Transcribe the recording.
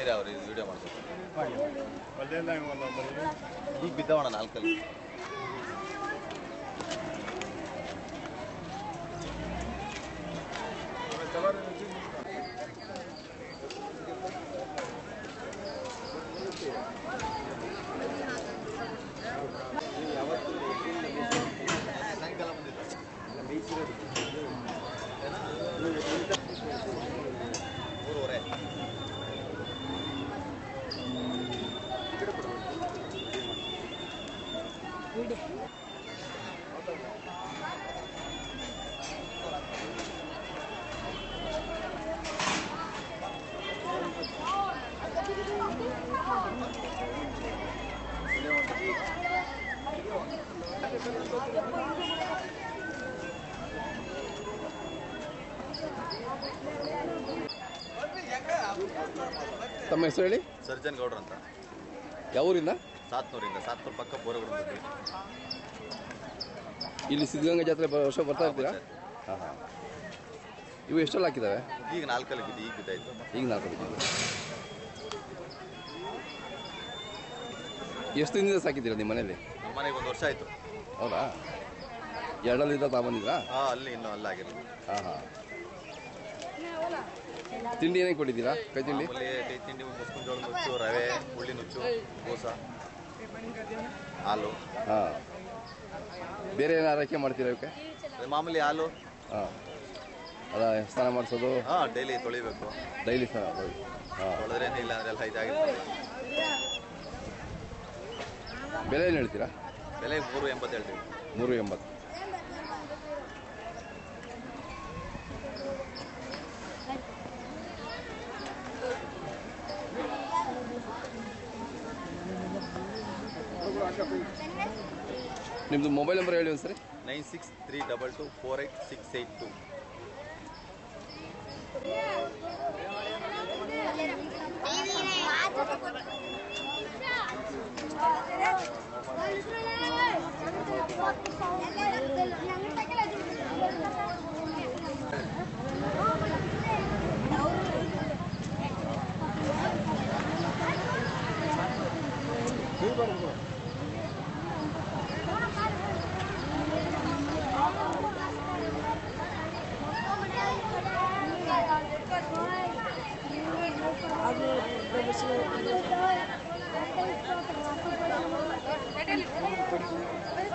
ಬೇರೆ ಅವ್ರು ಇದು ವಿಡಿಯೋ ಮಾಡ್ತಾರೆ ಅಲ್ಲೆಲ್ಲ ಒಂದು ಮನೆ ಈಗ ಬಿದ್ದವಣ ನಾಲ್ಕಲ್ಲಿ ಸಾಯಂಕಾಲ ಬಂದಿದ್ದ ಮೂರುವರೆ ತಮ್ಮ ಹೆಸರು ಹೇಳಿ ಸರ್ಜನ್ ಗೌಡ್ರು ಅಂತ ಯಾವ ಊರಿಂದ ಸಾತ್ನೂರಿಂದ ಸಾತ್ನೂರು ಪಕ್ಕ ಬೋರಗುಡ ಬಂದ್ವಿ ಇಲ್ಲಿ ಸಿದ್ಧಗಂಗಾ ಜಾತ್ರೆ ಬ- ವರ್ಷ ಬರ್ತಾ ಇರ್ತೀರಾ ಹಾಂ ಹಾಂ ಇವು ಎಷ್ಟೆಲ್ಲ ಹಾಕಿದ್ದಾವೆ ಈಗ ನಾಲ್ಕಲ್ಲಿ ಬಿದ್ದು ಈಗ ಬಿದ್ದಾಯ್ತು ಈಗ ನಾಲ್ಕು ಬಿಟ್ಟಿದೆ ಎಷ್ಟು ದಿನದಿಂದ ಸಾಕಿದ್ದೀರಾ ನಿಮ್ಮ ಮನೇಲಿ ನಮ್ಮ ಮನೆಗೆ ಒಂದು ವರ್ಷ ಆಯ್ತು ಹೌದಾ ಎರಡಲ್ಲಿಂದ ತಗೊಂಬಂದಿದ್ರಾ ಹಾ ಅಲ್ಲಿ ಇನ್ನೂ ಅಲ್ಲಾಗಿರೋದು ಹಾಂ ಹಾಂ ತಿಂಡಿ ಏನೇನು ಕೊಟ್ಟಿದ್ದೀರಾ ಕೈ ತಿಂಡಿ ಮಾಮೂಲಿ ಕೈ ತಿಂಡಿ ಮುಸ್ಕಿನ ಜೋಳ ನುಚ್ಚು ರವೆ ಹುಳ್ಳಿ ನುಚ್ಚು ಬೂಸ ಹಾಲು ಹಾಂ ಬೇರೆ ಏನು ಆರೈಕೆ ಮಾಡ್ತೀರಾ ಇವಕ್ಕೆ ಅದೇ ಮಾಮೂಲಿ ಹಾಲು ಹಾಂ ಅದ ಸ್ನಾನ ಮಾಡಿಸೋದು ಹಾ ಡೈಲಿ ತೊಳಿಬೇಕು ಡೈಲಿ ಸ್ನಾನ ಹೋಗಿ ಹಾಂ ತೊಳೆದ್ರೇನೆ ಇಲ್ಲ ಅಂದ್ರೆ ಎಲ್ಲ ಇದಾಗಿರ್ತದೆ ಬೆಲೆ ಏನು ಹೇಳ್ತೀರಾ ಬೆಲೆ ಮೂರು ಎಂಬತ್ತು ಹೇಳ್ತೀವಿ ಮೂರು ಎಂಬತ್ತು ನಿಮ್ಮದು ಮೊಬೈಲ್ ನಂಬರ್ ಹೇಳಿ ಒಂದ್ಸರಿ nine six three double two four eight six eight two ಅದು